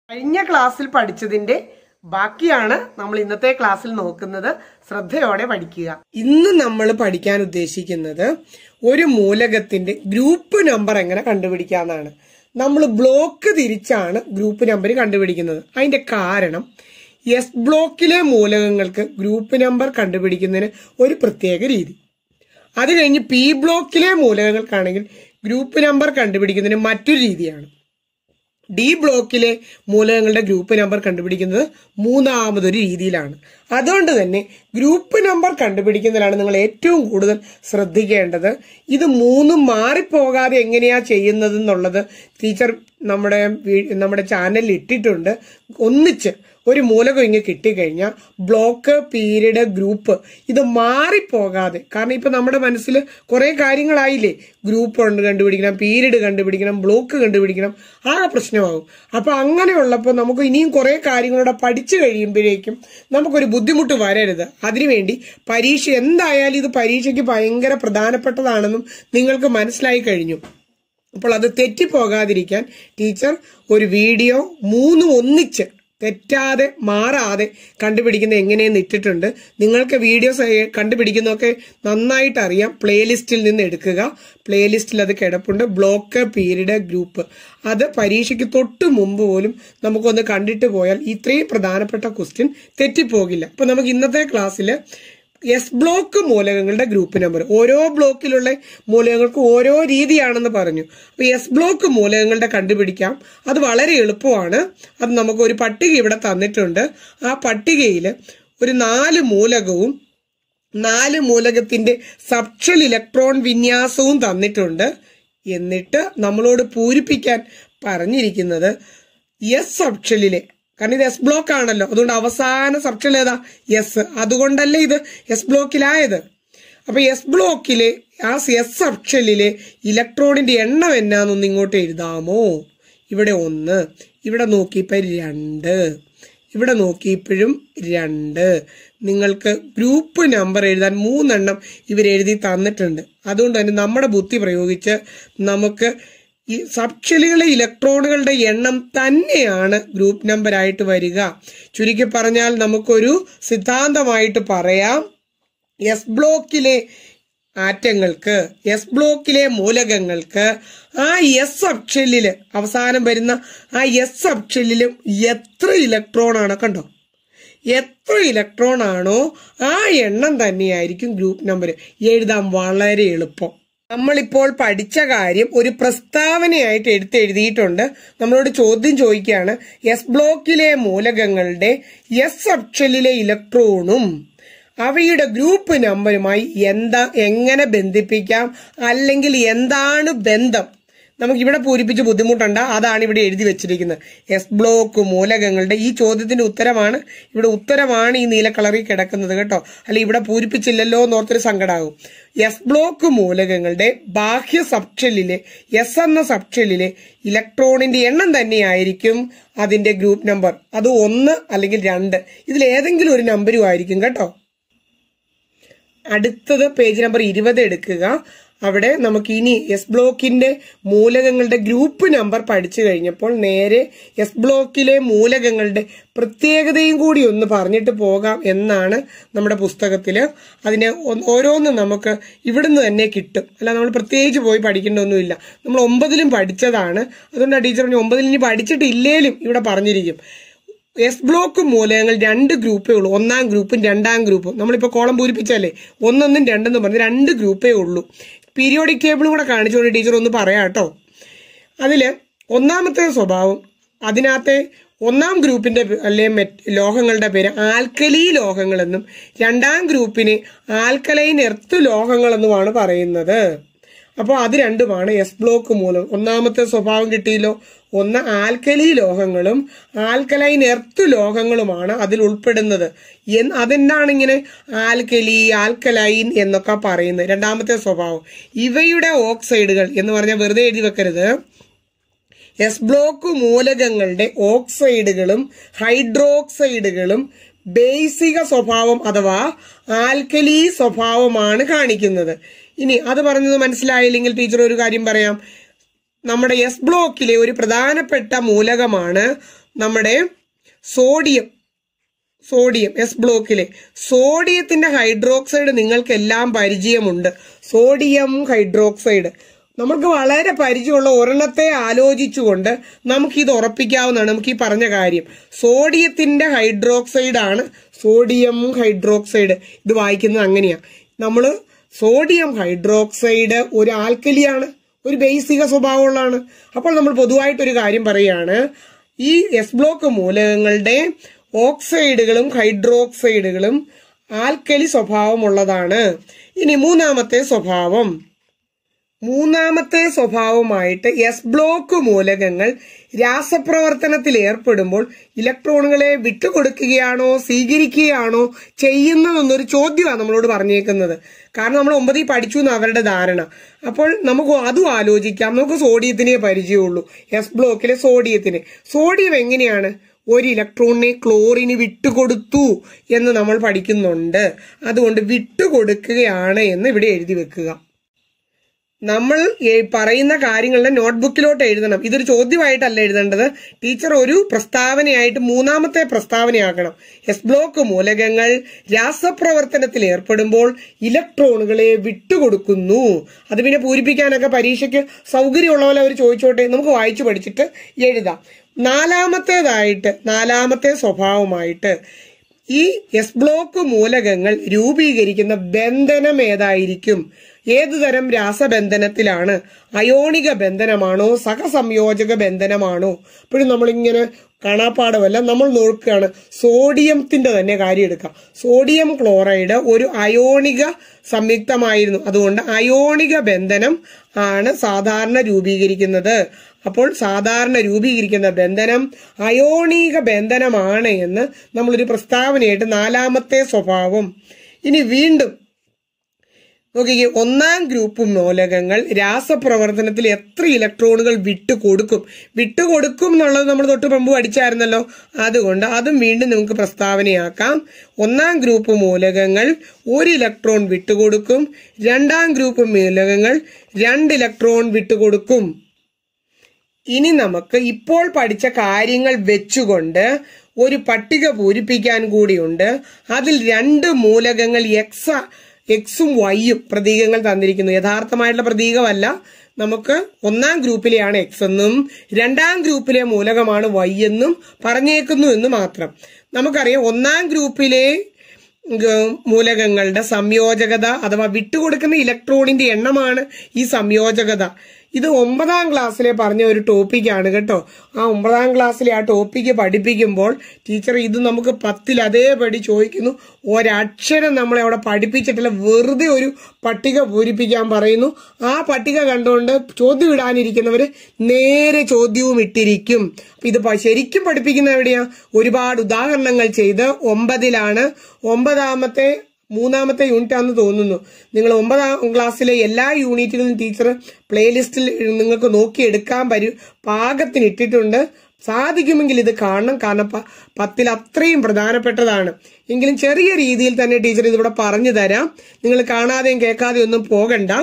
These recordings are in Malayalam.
കഴിഞ്ഞ ക്ലാസ്സിൽ പഠിച്ചതിന്റെ ബാക്കിയാണ് നമ്മൾ ഇന്നത്തെ ക്ലാസ്സിൽ നോക്കുന്നത് ശ്രദ്ധയോടെ പഠിക്കുക ഇന്ന് നമ്മൾ പഠിക്കാൻ ഉദ്ദേശിക്കുന്നത് ഒരു മൂലകത്തിന്റെ ഗ്രൂപ്പ് നമ്പർ എങ്ങനെ കണ്ടുപിടിക്കാന്നാണ് നമ്മൾ ബ്ലോക്ക് തിരിച്ചാണ് ഗ്രൂപ്പ് നമ്പർ കണ്ടുപിടിക്കുന്നത് അതിന്റെ കാരണം എസ് ബ്ലോക്കിലെ മൂലകങ്ങൾക്ക് ഗ്രൂപ്പ് നമ്പർ കണ്ടുപിടിക്കുന്നതിന് ഒരു പ്രത്യേക രീതി അത് കഴിഞ്ഞ് പി ബ്ലോക്കിലെ മൂലകങ്ങൾക്കാണെങ്കിൽ ഗ്രൂപ്പ് നമ്പർ കണ്ടുപിടിക്കുന്നതിന് മറ്റൊരു രീതിയാണ് ഡി ബ്ലോക്കിലെ മൂലകങ്ങളുടെ ഗ്രൂപ്പ് നമ്പർ കണ്ടുപിടിക്കുന്നത് മൂന്നാമതൊരു രീതിയിലാണ് അതുകൊണ്ട് തന്നെ ഗ്രൂപ്പ് നമ്പർ കണ്ടുപിടിക്കുന്നതിലാണ് നിങ്ങൾ ഏറ്റവും കൂടുതൽ ശ്രദ്ധിക്കേണ്ടത് ഇത് മൂന്നും മാറിപ്പോകാതെ എങ്ങനെയാ ചെയ്യുന്നത് എന്നുള്ളത് ടീച്ചർ നമ്മുടെ വീ- നമ്മുടെ ചാനലിൽ ഇട്ടിട്ടുണ്ട് ഒന്നിച്ച് ഒരു മൂലകം ഇങ്ങ് കിട്ടിക്കഴിഞ്ഞാൽ ബ്ലോക്ക് പീരീഡ് ഗ്രൂപ്പ് ഇത് മാറിപ്പോകാതെ കാരണം ഇപ്പൊ നമ്മുടെ മനസ്സിൽ കുറെ കാര്യങ്ങളായില്ലേ ഗ്രൂപ്പ് ഉണ്ട് കണ്ടുപിടിക്കണം പീരീഡ് കണ്ടുപിടിക്കണം ബ്ലോക്ക് കണ്ടുപിടിക്കണം ആകെ പ്രശ്നമാകും അപ്പൊ അങ്ങനെയുള്ളപ്പോൾ നമുക്ക് ഇനിയും കുറെ കാര്യങ്ങളൂടെ പഠിച്ചു കഴിയുമ്പോഴേക്കും നമുക്കൊരു ബുദ്ധിമുട്ട് വരരുത് അതിനുവേണ്ടി പരീക്ഷ എന്തായാലും ഇത് പരീക്ഷയ്ക്ക് ഭയങ്കര പ്രധാനപ്പെട്ടതാണെന്നും നിങ്ങൾക്ക് മനസ്സിലായി കഴിഞ്ഞു അപ്പോൾ അത് തെറ്റിപ്പോകാതിരിക്കാൻ ടീച്ചർ ഒരു വീഡിയോ മൂന്ന് ഒന്നിച്ച് തെറ്റാതെ മാറാതെ കണ്ടുപിടിക്കുന്നത് എങ്ങനെയെന്ന് ഇട്ടിട്ടുണ്ട് നിങ്ങൾക്ക് വീഡിയോസ് കണ്ടുപിടിക്കുന്നതൊക്കെ നന്നായിട്ട് അറിയാം പ്ലേലിസ്റ്റിൽ നിന്ന് എടുക്കുക പ്ലേലിസ്റ്റിൽ അത് കിടപ്പുണ്ട് ബ്ലോക്ക് പീരീഡ് ഗ്രൂപ്പ് അത് പരീക്ഷയ്ക്ക് തൊട്ട് മുമ്പ് പോലും നമുക്കൊന്ന് കണ്ടിട്ട് പോയാൽ ഇത്രയും പ്രധാനപ്പെട്ട ക്വസ്റ്റ്യൻ തെറ്റിപ്പോകില്ല അപ്പൊ നമുക്ക് ഇന്നത്തെ ക്ലാസ്സിൽ എസ് ബ്ലോക്ക് മൂലകങ്ങളുടെ ഗ്രൂപ്പ് നമ്പർ ഓരോ ബ്ലോക്കിലുള്ള മൂലകങ്ങൾക്ക് ഓരോ രീതിയാണെന്ന് പറഞ്ഞു അപ്പൊ എസ് ബ്ലോക്ക് മൂലകങ്ങളുടെ കണ്ടുപിടിക്കാം അത് വളരെ എളുപ്പമാണ് അത് നമുക്ക് ഒരു പട്ടിക ഇവിടെ തന്നിട്ടുണ്ട് ആ പട്ടികയിൽ ഒരു നാല് മൂലകവും നാല് മൂലകത്തിന്റെ സബ്ഷൽ ഇലക്ട്രോൺ വിന്യാസവും തന്നിട്ടുണ്ട് എന്നിട്ട് നമ്മളോട് പൂരിപ്പിക്കാൻ പറഞ്ഞിരിക്കുന്നത് എസ് സബ്ഷലിലെ കാരണം ഇത് എസ് ബ്ലോക്ക് ആണല്ലോ അതുകൊണ്ട് അവസാന സബ്ഷൽ ഏതാ എസ് അതുകൊണ്ടല്ലേ ഇത് എസ് ബ്ലോക്കിലായത് അപ്പൊ എസ് ബ്ലോക്കിലെ ആ എസ് സബ്ഷലിലെ ഇലക്ട്രോണിന്റെ എണ്ണം എന്നാന്നൊന്ന് ഇങ്ങോട്ട് എഴുതാമോ ഇവിടെ ഒന്ന് ഇവിടെ നോക്കിയപ്പോ രണ്ട് ഇവിടെ നോക്കിയപ്പോഴും രണ്ട് നിങ്ങൾക്ക് ഗ്രൂപ്പ് നമ്പർ എഴുതാൻ മൂന്നെണ്ണം ഇവർ എഴുതി തന്നിട്ടുണ്ട് അതുകൊണ്ട് തന്നെ നമ്മുടെ ബുദ്ധി പ്രയോഗിച്ച് നമുക്ക് ഈ സബ്ഷലുകളിലെ ഇലക്ട്രോണുകളുടെ എണ്ണം തന്നെയാണ് ഗ്രൂപ്പ് നമ്പർ ആയിട്ട് വരിക ചുരുക്കി പറഞ്ഞാൽ നമുക്കൊരു സിദ്ധാന്തമായിട്ട് പറയാം എസ് ബ്ലോക്കിലെ ആറ്റങ്ങൾക്ക് എസ് ബ്ലോക്കിലെ മൂലകങ്ങൾക്ക് ആ എസ് സബ്ഷെല്ലില് അവസാനം വരുന്ന ആ എസ് സബ്ഷെല്ലിലും എത്ര ഇലക്ട്രോൺ ആണ് കണ്ടോ എത്ര ഇലക്ട്രോൺ ആണോ ആ എണ്ണം തന്നെയായിരിക്കും ഗ്രൂപ്പ് നമ്പർ എഴുതാൻ വളരെ എളുപ്പം നമ്മളിപ്പോൾ പഠിച്ച കാര്യം ഒരു പ്രസ്താവനയായിട്ട് എടുത്ത് എഴുതിയിട്ടുണ്ട് നമ്മളോട് ചോദ്യം ചോദിക്കുകയാണ് എസ് ബ്ലോക്കിലെ മൂലകങ്ങളുടെ എസ് സബ്ഷെല്ലിലെ ഇലക്ട്രോണും അവയുടെ ഗ്രൂപ്പ് നമ്പറുമായി എന്താ എങ്ങനെ ബന്ധിപ്പിക്കാം അല്ലെങ്കിൽ എന്താണ് ബന്ധം നമുക്ക് ഇവിടെ പൂരിപ്പിച്ച് ബുദ്ധിമുട്ടുണ്ട് അതാണ് ഇവിടെ എഴുതി വെച്ചിരിക്കുന്നത് എസ് ബ്ലോക്ക് മൂലകങ്ങളുടെ ഈ ചോദ്യത്തിന്റെ ഉത്തരമാണ് ഇവിടെ ഉത്തരമാണ് ഈ നീല കളറിൽ കിടക്കുന്നത് കേട്ടോ അല്ല ഇവിടെ പൂരിപ്പിച്ചില്ലല്ലോ എന്നോർത്തൊരു സങ്കടാകും എസ് ബ്ലോക്ക് മൂലകങ്ങളുടെ ബാഹ്യ സബ്ഷെല്ലിലെ എസ് എന്ന സബ്ഷെല്ലിലെ ഇലക്ട്രോണിന്റെ എണ്ണം തന്നെയായിരിക്കും അതിന്റെ ഗ്രൂപ്പ് നമ്പർ അത് ഒന്ന് അല്ലെങ്കിൽ രണ്ട് ഇതിൽ ഏതെങ്കിലും ഒരു നമ്പരും ആയിരിക്കും കേട്ടോ അടുത്തത് പേജ് നമ്പർ ഇരുപത് എടുക്കുക അവിടെ നമുക്ക് ഇനി എസ് ബ്ലോക്കിന്റെ മൂലകങ്ങളുടെ ഗ്രൂപ്പ് നമ്പർ പഠിച്ചു കഴിഞ്ഞപ്പോൾ നേരെ എസ് ബ്ലോക്കിലെ മൂലകങ്ങളുടെ പ്രത്യേകതയും കൂടി ഒന്ന് പറഞ്ഞിട്ട് പോകാം എന്നാണ് നമ്മുടെ പുസ്തകത്തില് അതിനെ ഒന്ന് ഓരോന്നും നമുക്ക് ഇവിടുന്ന് തന്നെ കിട്ടും അല്ല നമ്മൾ പ്രത്യേകിച്ച് പോയി പഠിക്കേണ്ടതൊന്നുമില്ല നമ്മൾ ഒമ്പതിലും പഠിച്ചതാണ് അതുകൊണ്ടാണ് ടീച്ചർ പറഞ്ഞു ഒമ്പതിൽ ഇനി പഠിച്ചിട്ടില്ലേലും ഇവിടെ പറഞ്ഞിരിക്കും എസ് ബ്ലോക്ക് മൂലകങ്ങൾ രണ്ട് ഗ്രൂപ്പേ ഉള്ളൂ ഒന്നാം ഗ്രൂപ്പും രണ്ടാം ഗ്രൂപ്പും നമ്മളിപ്പോൾ കോളം പൂരിപ്പിച്ചല്ലേ ഒന്നൊന്നും രണ്ടെന്നും പറഞ്ഞ് രണ്ട് ഗ്രൂപ്പേ ഉള്ളൂ പീരിയോഡിക് ടേബിളും കൂടെ കാണിച്ചുകൊണ്ട് ടീച്ചർ ഒന്ന് പറയാം കേട്ടോ അതിൽ ഒന്നാമത്തെ സ്വഭാവം അതിനകത്തെ ഒന്നാം ഗ്രൂപ്പിന്റെ പേ- അല്ലെ മെറ്റ് ലോഹങ്ങളുടെ പേര് ആൽക്കലി ലോഹങ്ങളെന്നും രണ്ടാം ഗ്രൂപ്പിന് ആൽക്കലൈൻ എർത്ത് ലോഹങ്ങളെന്നുമാണ് പറയുന്നത് അപ്പോൾ അത് രണ്ടുമാണ് എസ് ബ്ലോക്ക് മൂലം ഒന്നാമത്തെ സ്വഭാവം കിട്ടിയല്ലോ ഒന്ന് ആൽക്കലി ലോഹങ്ങളും ആൽക്കലൈൻ എർത്ത് ലോഹങ്ങളുമാണ് അതിൽ ഉൾപ്പെടുന്നത് എന്ന് അതെന്താണ് ഇങ്ങനെ ആൽക്കലി ആൽക്കലൈൻ എന്നൊക്കെ പറയുന്നത് രണ്ടാമത്തെ സ്വഭാവം ഇവയുടെ ഓക്സൈഡുകൾ എന്ന് പറഞ്ഞാൽ വെറുതെ എഴുതി വെക്കരുത് എസ് ബ്ലോക്ക് മൂലകങ്ങളുടെ ഓക്സൈഡുകളും ഹൈഡ്രോക്സൈഡുകളും ബേസിക സ്വഭാവം അഥവാ ആൽക്കലി സ്വഭാവമാണ് കാണിക്കുന്നത് ഇനി അത് പറഞ്ഞത് മനസ്സിലായില്ലെങ്കിൽ ടീച്ചർ ഒരു കാര്യം പറയാം നമ്മുടെ എസ് ബ്ലോക്കിലെ ഒരു പ്രധാനപ്പെട്ട മൂലകമാണ് നമ്മുടെ സോഡിയം സോഡിയം എസ് ബ്ലോക്കിലെ സോഡിയത്തിന്റെ ഹൈഡ്രോക്സൈഡ് നിങ്ങൾക്കെല്ലാം പരിചയമുണ്ട് സോഡിയം ഹൈഡ്രോക്സൈഡ് നമുക്ക് വളരെ പരിചയമുള്ള ഒരെണ്ണത്തെ ആലോചിച്ചുകൊണ്ട് നമുക്ക് ഇത് ഉറപ്പിക്കാവുന്നതാണ് നമുക്ക് ഈ പറഞ്ഞ കാര്യം സോഡിയത്തിന്റെ ഹൈഡ്രോക്സൈഡ് ആണ് സോഡിയം ഹൈഡ്രോക്സൈഡ് ഇത് വായിക്കുന്നത് അങ്ങനെയാ നമ്മൾ സോഡിയം ഹൈഡ്രോക്സൈഡ് ഒരു ആൽക്കലിയാണ് ഒരു ബേസിക സ്വഭാവമുള്ളതാണ് അപ്പോൾ നമ്മൾ പൊതുവായിട്ടൊരു കാര്യം പറയുകയാണ് ഈ എസ് ബ്ലോക്ക് മൂലകങ്ങളുടെ ഓക്സൈഡുകളും ഹൈഡ്രോക്സൈഡുകളും ആൽക്കലി സ്വഭാവമുള്ളതാണ് ഇനി മൂന്നാമത്തെ സ്വഭാവം മൂന്നാമത്തെ സ്വഭാവമായിട്ട് എസ് ബ്ലോക്ക് മൂലകങ്ങൾ രാസപ്രവർത്തനത്തിൽ ഏർപ്പെടുമ്പോൾ ഇലക്ട്രോണുകളെ വിട്ടുകൊടുക്കുകയാണോ സ്വീകരിക്കുകയാണോ ചെയ്യുന്നതെന്നൊരു ചോദ്യമാണ് നമ്മളോട് പറഞ്ഞേക്കുന്നത് കാരണം നമ്മൾ ഒമ്പതിൽ പഠിച്ചു എന്ന് അവരുടെ ധാരണ അപ്പോൾ നമുക്ക് അതും ആലോചിക്കാം നമുക്ക് സോഡിയത്തിനെ പരിചയമുള്ളൂ എസ് ബ്ലോക്കിലെ സോഡിയത്തിന് സോഡിയം എങ്ങനെയാണ് ഒരു ഇലക്ട്രോണിനെ ക്ലോറിന് വിട്ടുകൊടുത്തു എന്ന് നമ്മൾ പഠിക്കുന്നുണ്ട് അതുകൊണ്ട് വിട്ടുകൊടുക്കുകയാണ് എന്ന് ഇവിടെ എഴുതി വെക്കുക നമ്മൾ ഈ പറയുന്ന കാര്യങ്ങളുടെ നോട്ട്ബുക്കിലോട്ട് എഴുതണം ഇതൊരു ചോദ്യമായിട്ടല്ല എഴുതേണ്ടത് ടീച്ചർ ഒരു പ്രസ്താവനയായിട്ട് മൂന്നാമത്തെ പ്രസ്താവനയാക്കണം എസ് ബ്ലോക്ക് മൂലകങ്ങൾ രാസപ്രവർത്തനത്തിൽ ഏർപ്പെടുമ്പോൾ ഇലക്ട്രോണുകളെ വിട്ടുകൊടുക്കുന്നു അത് പിന്നെ പൂരിപ്പിക്കാനൊക്കെ പരീക്ഷയ്ക്ക് സൗകര്യമുള്ള പോലെ അവർ ചോദിച്ചോട്ടെ നമുക്ക് വായിച്ചു പഠിച്ചിട്ട് എഴുതാം നാലാമത്തേതായിട്ട് നാലാമത്തെ സ്വഭാവമായിട്ട് ഈ എസ് ബ്ലോക്ക് മൂലകങ്ങൾ രൂപീകരിക്കുന്ന ബന്ധനം ഏതായിരിക്കും ഏതു തരം രാസബന്ധനത്തിലാണ് അയോണിക ബന്ധനമാണോ സഹസംയോജക ബന്ധനമാണോ ഇപ്പോഴും നമ്മളിങ്ങനെ കാണാപ്പാടമല്ല നമ്മൾ നോക്കുകയാണ് സോഡിയത്തിന്റെ തന്നെ കാര്യം എടുക്കാം സോഡിയം ക്ലോറൈഡ് ഒരു അയോണിക സംയുക്തമായിരുന്നു അതുകൊണ്ട് അയോണിക ബന്ധനം ആണ് സാധാരണ രൂപീകരിക്കുന്നത് അപ്പോൾ സാധാരണ രൂപീകരിക്കുന്ന ബന്ധനം അയോണിക ബന്ധനമാണ് എന്ന് നമ്മളൊരു പ്രസ്താവനയായിട്ട് നാലാമത്തെ സ്വഭാവം ഇനി വീണ്ടും നോക്കിക്കേ ഒന്നാം ഗ്രൂപ്പ് മൂലകങ്ങൾ രാസപ്രവർത്തനത്തിൽ എത്ര ഇലക്ട്രോണുകൾ വിട്ടുകൊടുക്കും വിട്ടുകൊടുക്കും എന്നുള്ളത് നമ്മൾ തൊട്ട് മുമ്പ് പഠിച്ചായിരുന്നല്ലോ അതുകൊണ്ട് അതും വീണ്ടും നമുക്ക് പ്രസ്താവനയാക്കാം ഒന്നാം ഗ്രൂപ്പ് മൂലകങ്ങൾ ഒരു ഇലക്ട്രോൺ വിട്ടുകൊടുക്കും രണ്ടാം ഗ്രൂപ്പ് മൂലകങ്ങൾ രണ്ട് ഇലക്ട്രോൺ വിട്ടുകൊടുക്കും ഇനി നമുക്ക് ഇപ്പോൾ പഠിച്ച കാര്യങ്ങൾ വെച്ചുകൊണ്ട് ഒരു പട്ടിക പൂരിപ്പിക്കാൻ കൂടിയുണ്ട് അതിൽ രണ്ട് മൂലകങ്ങൾ എക്സ് എക്സും വൈയും പ്രതീകങ്ങൾ തന്നിരിക്കുന്നു യഥാർത്ഥമായിട്ടുള്ള പ്രതീകമല്ല നമുക്ക് ഒന്നാം ഗ്രൂപ്പിലെയാണ് എക്സ് എന്നും രണ്ടാം ഗ്രൂപ്പിലെ മൂലകമാണ് വൈ എന്നും പറഞ്ഞേക്കുന്നു എന്ന് മാത്രം നമുക്കറിയാം ഒന്നാം ഗ്രൂപ്പിലെ ഗ- മൂലകങ്ങളുടെ സംയോജകത അഥവാ വിട്ടുകൊടുക്കുന്ന ഇലക്ട്രോണിന്റെ എണ്ണമാണ് ഈ സംയോജകത ഇത് ഒമ്പതാം ക്ലാസ്സിലെ പറഞ്ഞ ഒരു ടോപ്പിക്കാണ് കേട്ടോ ആ ഒമ്പതാം ക്ലാസ്സിലെ ആ ടോപ്പിക്ക് പഠിപ്പിക്കുമ്പോൾ ടീച്ചർ ഇത് നമുക്ക് പത്തിൽ അതേപടി ചോദിക്കുന്നു ഒരക്ഷരം നമ്മളെ അവിടെ പഠിപ്പിച്ചിട്ടില്ല വെറുതെ ഒരു പട്ടിക പൂരിപ്പിക്കാൻ പറയുന്നു ആ പട്ടിക കണ്ടുകൊണ്ട് ചോദ്യം ഇടാനിരിക്കുന്നവര് നേരെ ചോദ്യവും ഇട്ടിരിക്കും അപ്പൊ ഇത് പ- ശരിക്കും പഠിപ്പിക്കുന്ന എവിടെയാ ഒരുപാട് ഉദാഹരണങ്ങൾ ചെയ്ത് ഒമ്പതിലാണ് ഒമ്പതാമത്തെ മൂന്നാമത്തെ യൂണിറ്റ് ആണെന്ന് തോന്നുന്നു നിങ്ങൾ ഒമ്പതാം ക്ലാസ്സിലെ എല്ലാ യൂണിറ്റുകളും ടീച്ചർ പ്ലേലിസ്റ്റിൽ നിങ്ങൾക്ക് നോക്കിയെടുക്കാൻ പരു പാകത്തിന് ഇട്ടിട്ടുണ്ട് സാധിക്കുമെങ്കിൽ ഇത് കാണണം കാരണം പ- പത്തിൽ അത്രയും പ്രധാനപ്പെട്ടതാണ് എങ്കിലും ചെറിയ രീതിയിൽ തന്നെ ടീച്ചർ ഇതിവിടെ പറഞ്ഞു തരാം നിങ്ങൾ കാണാതെയും കേൾക്കാതെയും ഒന്നും പോകണ്ട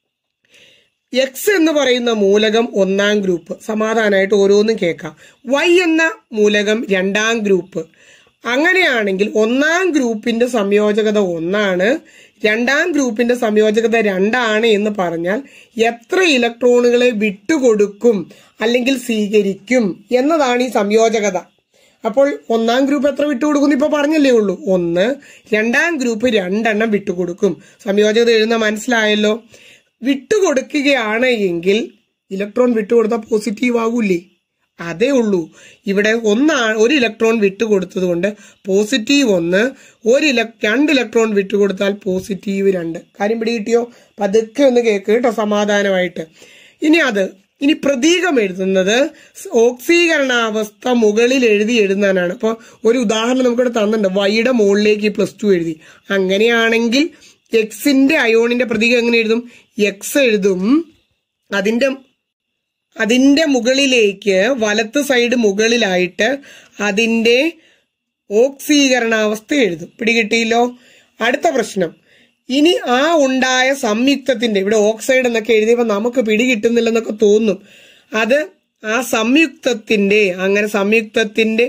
എക്സ് എന്ന് പറയുന്ന മൂലകം ഒന്നാം ഗ്രൂപ്പ് സമാധാനമായിട്ട് ഓരോന്നും കേൾക്കാം വൈ എന്ന മൂലകം രണ്ടാം ഗ്രൂപ്പ് അങ്ങനെയാണെങ്കിൽ ഒന്നാം ഗ്രൂപ്പിന്റെ സംയോജകത ഒന്നാണ് രണ്ടാം ഗ്രൂപ്പിന്റെ സംയോജകത രണ്ടാണ് എന്ന് പറഞ്ഞാൽ എത്ര ഇലക്ട്രോണുകളെ വിട്ടുകൊടുക്കും അല്ലെങ്കിൽ സ്വീകരിക്കും എന്നതാണ് ഈ സംയോജകത അപ്പോൾ ഒന്നാം ഗ്രൂപ്പ് എത്ര വിട്ടുകൊടുക്കും ഇപ്പൊ പറഞ്ഞല്ലേ ഉള്ളൂ ഒന്ന് രണ്ടാം ഗ്രൂപ്പ് രണ്ടെണ്ണം വിട്ടുകൊടുക്കും സംയോജകത എഴുതുന്ന മനസ്സിലായല്ലോ വിട്ടുകൊടുക്കുകയാണ് എങ്കിൽ ഇലക്ട്രോൺ വിട്ടുകൊടുത്താൽ പോസിറ്റീവ് ആകൂലേ അതേ ഉള്ളൂ ഇവിടെ ഒന്നാണ് ഒരു ഇലക്ട്രോൺ വിട്ടുകൊടുത്തത് കൊണ്ട് പോസിറ്റീവ് ഒന്ന് ഒരു ഇലക് രണ്ട് ഇലക്ട്രോൺ വിട്ടുകൊടുത്താൽ പോസിറ്റീവ് രണ്ട് കാര്യം പിടി കിട്ടിയോ പതുക്കെ ഒന്ന് കേക്ക് കേട്ടോ സമാധാനമായിട്ട് ഇനി അത് ഇനി പ്രതീകം എഴുതുന്നത് ഓക്സീകരണാവസ്ഥ മുകളിൽ എഴുതി എഴുതാനാണ് അപ്പോൾ ഒരു ഉദാഹരണം നമുക്കിവിടെ തന്നിട്ടുണ്ട് വൈയുടെ മുകളിലേക്ക് പ്ലസ് ടു എഴുതി അങ്ങനെയാണെങ്കിൽ എക്സിന്റെ അയോണിന്റെ പ്രതീകം എങ്ങനെ എഴുതും എക്സ് എഴുതും അതിന്റെ അതിന്റെ മുകളിലേക്ക് വലത്ത് സൈഡ് മുകളിലായിട്ട് അതിന്റെ ഓക്സീകരണാവസ്ഥ എഴുതും പിടികിട്ടിയില്ലോ അടുത്ത പ്രശ്നം ഇനി ആ ഉണ്ടായ സംയുക്തത്തിന്റെ ഇവിടെ ഓക്സൈഡ് എന്നൊക്കെ എഴുതിയപ്പോൾ നമുക്ക് പിടികിട്ടുന്നില്ലെന്നൊക്കെ തോന്നും അത് ആ സംയുക്തത്തിന്റെ അങ്ങനെ സംയുക്തത്തിന്റെ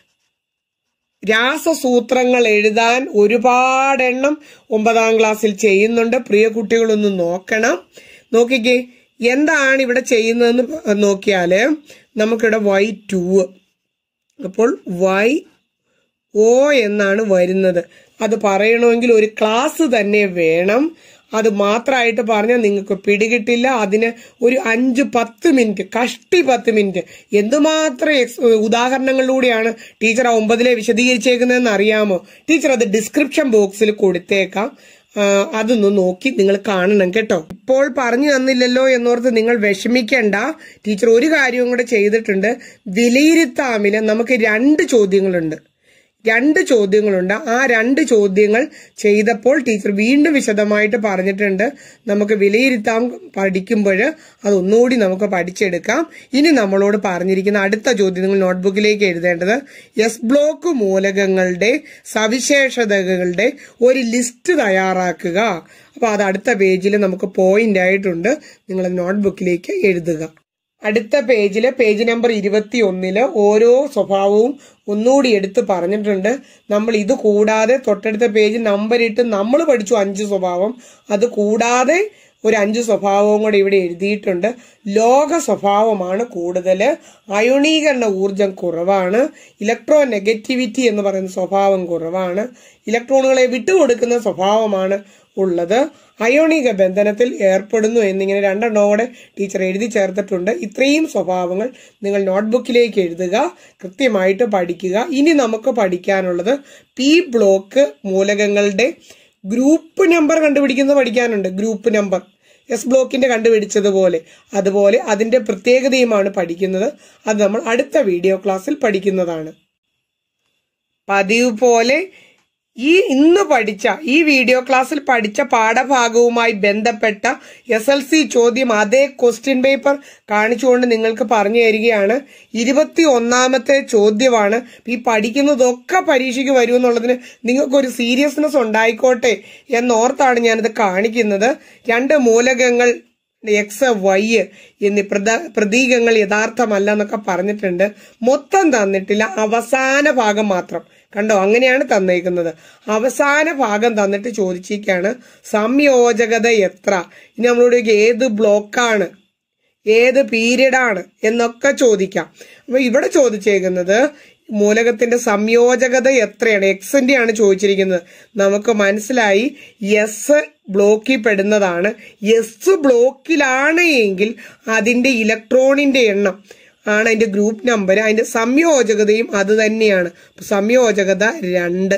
രാസസൂത്രങ്ങൾ എഴുതാൻ ഒരുപാടെണ്ണം ഒമ്പതാം ക്ലാസ്സിൽ ചെയ്യുന്നുണ്ട് പ്രിയ കുട്ടികളൊന്ന് നോക്കണം നോക്കിക്കേ എന്താണ് ഇവിടെ ചെയ്യുന്നതെന്ന് നോക്കിയാല് നമുക്കിവിടെ വൈ ടു അപ്പോൾ വൈ ഓ എന്നാണ് വരുന്നത് അത് പറയണമെങ്കിൽ ഒരു ക്ലാസ് തന്നെ വേണം അത് മാത്രമായിട്ട് പറഞ്ഞാൽ നിങ്ങൾക്ക് പിടികിട്ടില്ല അതിന് ഒരു അഞ്ച് പത്ത് മിനിറ്റ് കഷ്ടി പത്ത് മിനിറ്റ് എന്തുമാത്രം എക്സ് ഉദാഹരണങ്ങളിലൂടെയാണ് ടീച്ചർ ആ ഒമ്പതിലെ വിശദീകരിച്ചേക്കുന്നതെന്ന് അറിയാമോ ടീച്ചർ അത് ഡിസ്ക്രിപ്ഷൻ ബോക്സിൽ കൊടുത്തേക്കാം ആ, അതൊന്ന് നോക്കി നിങ്ങൾ കാണണം കേട്ടോ ഇപ്പോൾ പറഞ്ഞു തന്നില്ലല്ലോ എന്നോർത്ത് നിങ്ങൾ വിഷമിക്കണ്ട ടീച്ചർ ഒരു കാര്യവും കൂടെ ചെയ്തിട്ടുണ്ട് വിലയിരുത്താമിന് നമുക്ക് രണ്ട് ചോദ്യങ്ങളുണ്ട് രണ്ട് ചോദ്യങ്ങളുണ്ട് ആ രണ്ട് ചോദ്യങ്ങൾ ചെയ്തപ്പോൾ ടീച്ചർ വീണ്ടും വിശദമായിട്ട് പറഞ്ഞിട്ടുണ്ട് നമുക്ക് വിലയിരുത്താൻ പഠിക്കുമ്പോൾ അത് ഒന്നുകൂടി നമുക്ക് പഠിച്ചെടുക്കാം ഇനി നമ്മളോട് പറഞ്ഞിരിക്കുന്ന അടുത്ത ചോദ്യം നിങ്ങൾ നോട്ട്ബുക്കിലേക്ക് എഴുതേണ്ടത് എസ് ബ്ലോക്ക് മൂലകങ്ങളുടെ സവിശേഷതകളുടെ ഒരു ലിസ്റ്റ് തയ്യാറാക്കുക അപ്പൊ അത് അടുത്ത പേജിൽ നമുക്ക് പോയിന്റ് ആയിട്ടുണ്ട് നിങ്ങൾ നോട്ട്ബുക്കിലേക്ക് എഴുതുക അടുത്ത പേജില് പേജ് നമ്പർ ഇരുപത്തി ഒന്നില് ഓരോ സ്വഭാവവും ഒന്നുകൂടി എടുത്ത് പറഞ്ഞിട്ടുണ്ട് നമ്മൾ ഇത് കൂടാതെ തൊട്ടടുത്ത പേജ് നമ്പർ ഇട്ട് നമ്മൾ പഠിച്ചു അഞ്ച് സ്വഭാവം അത് കൂടാതെ ഒരു അഞ്ച് സ്വഭാവവും കൂടെ ഇവിടെ എഴുതിയിട്ടുണ്ട് ലോക സ്വഭാവമാണ് കൂടുതൽ അയോണീകരണ ഊർജം കുറവാണ് ഇലക്ട്രോ നെഗറ്റിവിറ്റി എന്ന് പറയുന്ന സ്വഭാവം കുറവാണ് ഇലക്ട്രോണുകളെ വിട്ടുകൊടുക്കുന്ന സ്വഭാവമാണ് ഉള്ളത് അയോണിക ബന്ധനത്തിൽ ഏർപ്പെടുന്നു എന്നിങ്ങനെ രണ്ടെണ്ണം കൂടെ ടീച്ചർ എഴുതി ചേർത്തിട്ടുണ്ട് ഇത്രയും സ്വഭാവങ്ങൾ നിങ്ങൾ നോട്ട്ബുക്കിലേക്ക് എഴുതുക കൃത്യമായിട്ട് പഠിക്കുക ഇനി നമുക്ക് പഠിക്കാനുള്ളത് പി ബ്ലോക്ക് മൂലകങ്ങളുടെ ഗ്രൂപ്പ് നമ്പർ കണ്ടുപിടിക്കുന്നത് പഠിക്കാനുണ്ട് ഗ്രൂപ്പ് നമ്പർ എസ് ബ്ലോക്കിന്റെ കണ്ടുപിടിച്ചതുപോലെ അതുപോലെ അതിന്റെ പ്രത്യേകതയുമാണ് പഠിക്കുന്നത് അത് നമ്മൾ അടുത്ത വീഡിയോ ക്ലാസ്സിൽ പഠിക്കുന്നതാണ് പതിവ് പോലെ ഈ ഇന്ന് പഠിച്ച ഈ വീഡിയോ ക്ലാസ്സിൽ പഠിച്ച പാഠഭാഗവുമായി ബന്ധപ്പെട്ട എസ് എൽ സി ചോദ്യം അതേ ക്വസ്റ്റ്യൻ പേപ്പർ കാണിച്ചുകൊണ്ട് നിങ്ങൾക്ക് പറഞ്ഞു തരികയാണ് ഇരുപത്തി ഒന്നാമത്തെ ചോദ്യമാണ് ഈ പഠിക്കുന്നതൊക്കെ പരീക്ഷയ്ക്ക് വരുമെന്നുള്ളതിന് നിങ്ങൾക്കൊരു സീരിയസ്നെസ് ഉണ്ടായിക്കോട്ടെ എന്നോർത്താണ് ഞാനിത് കാണിക്കുന്നത് രണ്ട് മൂലകങ്ങൾ എക്സ് വൈ എന്നീ പ്രത- പ്രതീകങ്ങൾ യഥാർത്ഥമല്ല എന്നൊക്കെ പറഞ്ഞിട്ടുണ്ട് മൊത്തം തന്നിട്ടില്ല അവസാന ഭാഗം മാത്രം കണ്ടോ അങ്ങനെയാണ് തന്നേക്കുന്നത് അവസാന ഭാഗം തന്നിട്ട് ചോദിച്ചിരിക്കുകയാണ് സംയോജകത എത്ര ഇനി നമ്മളോട് ചോദിക്കുക, ഏത് ബ്ലോക്കാണ് ഏത് പീരീഡാണ് എന്നൊക്കെ ചോദിക്കാം അപ്പൊ ഇവിടെ ചോദിച്ചേക്കുന്നത് മൂലകത്തിന്റെ സംയോജകത എത്രയാണ് എക്സിന്റെ ആണ് ചോദിച്ചിരിക്കുന്നത് നമുക്ക് മനസ്സിലായി എസ് ബ്ലോക്കിൽ പെടുന്നതാണ് എസ് ബ്ലോക്കിലാണ് എങ്കിൽ അതിന്റെ ഇലക്ട്രോണിന്റെ എണ്ണം ആണ് അതിന്റെ ഗ്രൂപ്പ് നമ്പർ അതിന്റെ സംയോജകതയും അത് തന്നെയാണ് അപ്പൊ സംയോജകത രണ്ട്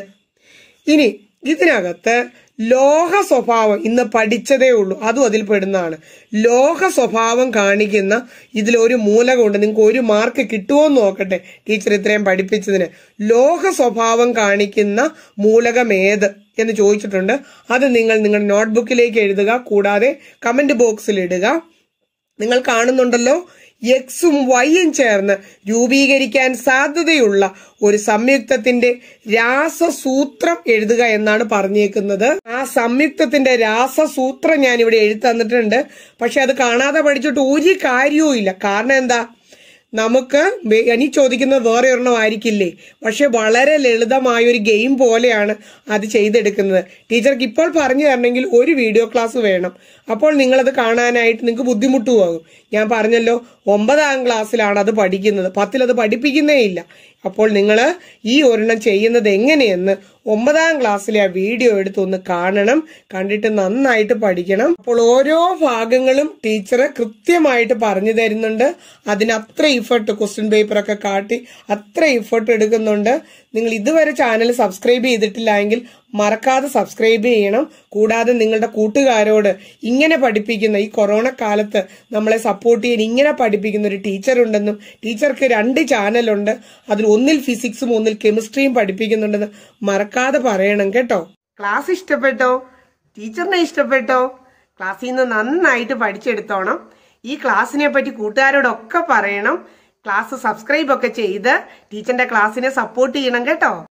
ഇനി ഇതിനകത്ത് ലോഹ സ്വഭാവം ഇന്ന് പഠിച്ചതേ ഉള്ളൂ അതും അതിൽ പെടുന്നതാണ് ലോഹ സ്വഭാവം കാണിക്കുന്ന ഇതിൽ ഒരു മൂലകമുണ്ട് നിങ്ങൾക്ക് ഒരു മാർക്ക് കിട്ടുമോ എന്ന് നോക്കട്ടെ ടീച്ചർ ഇത്രയും പഠിപ്പിച്ചതിന് ലോഹ സ്വഭാവം കാണിക്കുന്ന മൂലകം ഏത് എന്ന് ചോദിച്ചിട്ടുണ്ട് അത് നിങ്ങൾ നിങ്ങളുടെ നോട്ട്ബുക്കിലേക്ക് എഴുതുക കൂടാതെ കമന്റ് ബോക്സിൽ ഇടുക നിങ്ങൾ കാണുന്നുണ്ടല്ലോ എക്സും വൈയും ചേർന്ന് രൂപീകരിക്കാൻ സാധ്യതയുള്ള ഒരു സംയുക്തത്തിന്റെ രാസസൂത്രം എഴുതുക എന്നാണ് പറഞ്ഞേക്കുന്നത് ആ സംയുക്തത്തിന്റെ രാസസൂത്രം ഞാൻ ഇവിടെ എഴുതി തന്നിട്ടുണ്ട് പക്ഷെ അത് കാണാതെ പഠിച്ചിട്ട് ഒരു കാര്യവും ഇല്ല കാരണം എന്താ നമുക്ക് വേ- ഇനി ചോദിക്കുന്നത് വേറെ ഒരെണ്ണം ആയിരിക്കില്ലേ പക്ഷെ വളരെ ലളിതമായ ഒരു ഗെയിം പോലെയാണ് അത് ചെയ്തെടുക്കുന്നത് ടീച്ചർക്ക് ഇപ്പോൾ പറഞ്ഞു തരണമെങ്കിൽ ഒരു വീഡിയോ ക്ലാസ് വേണം അപ്പോൾ നിങ്ങളത് കാണാനായിട്ട് നിങ്ങൾക്ക് ബുദ്ധിമുട്ടുമാകും ഞാൻ പറഞ്ഞല്ലോ ഒമ്പതാം ക്ലാസ്സിലാണ് അത് പഠിക്കുന്നത് പത്തിൽ അത് പഠിപ്പിക്കുന്നേ ഇല്ല അപ്പോൾ നിങ്ങൾ ഈ ഒരെണ്ണം ചെയ്യുന്നത് എങ്ങനെയെന്ന് ഒമ്പതാം ക്ലാസ്സിലെ ആ വീഡിയോ എടുത്ത് ഒന്ന് കാണണം കണ്ടിട്ട് നന്നായിട്ട് പഠിക്കണം അപ്പോൾ ഓരോ ഭാഗങ്ങളും ടീച്ചർ കൃത്യമായിട്ട് പറഞ്ഞു തരുന്നുണ്ട് അതിന് അത്ര ഇഫർട്ട് ക്വസ്റ്റ്യൻ പേപ്പർ ഒക്കെ കാട്ടി അത്ര ഇഫർട്ട് എടുക്കുന്നുണ്ട് നിങ്ങൾ ഇതുവരെ ചാനൽ സബ്സ്ക്രൈബ് ചെയ്തിട്ടില്ല എങ്കിൽ മറക്കാതെ സബ്സ്ക്രൈബ് ചെയ്യണം കൂടാതെ നിങ്ങളുടെ കൂട്ടുകാരോട് ഇങ്ങനെ പഠിപ്പിക്കുന്ന ഈ കൊറോണ കാലത്ത് നമ്മളെ സപ്പോർട്ട് ചെയ്യാൻ ഇങ്ങനെ പഠിപ്പിക്കുന്ന ഒരു ടീച്ചർ ഉണ്ടെന്നും ടീച്ചർക്ക് രണ്ട് ചാനലുണ്ട് അതിൽ ഒന്നിൽ ഫിസിക്സും ഒന്നിൽ കെമിസ്ട്രിയും പഠിപ്പിക്കുന്നുണ്ടെന്ന് മറക്കാതെ പറയണം കേട്ടോ ക്ലാസ് ഇഷ്ടപ്പെട്ടോ ടീച്ചറിനെ ഇഷ്ടപ്പെട്ടോ ക്ലാസ്സിൽ നിന്ന് നന്നായിട്ട് പഠിച്ചെടുത്തോണം ഈ ക്ലാസ്സിനെ പറ്റി കൂട്ടുകാരോടൊക്കെ പറയണം ക്ലാസ് സബ്സ്ക്രൈബ് ഒക്കെ ചെയ്ത് ടീച്ചറിന്റെ ക്ലാസ്സിനെ സപ്പോർട്ട് ചെയ്യണം കേട്ടോ